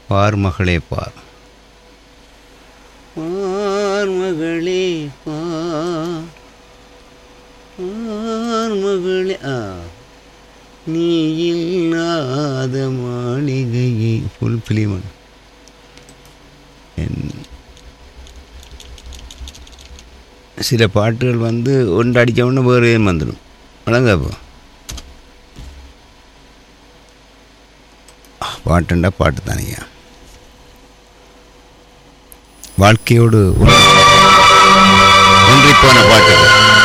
பார் மகளே பார் பார் மகளே பார் பார் மகளே ஆ நீ இல்லாத மாளிகையை ஃபுல் ஃபிலிமன் சில பாட்டுகள் வந்து ஒன்று அடித்த உடனே வேறு வந்துடும் வழங்கப்போ பாட்டுண்டா பாட்டு தானையா வாழ்க்கையோடு ஒன்றி போன பாட்டுகள்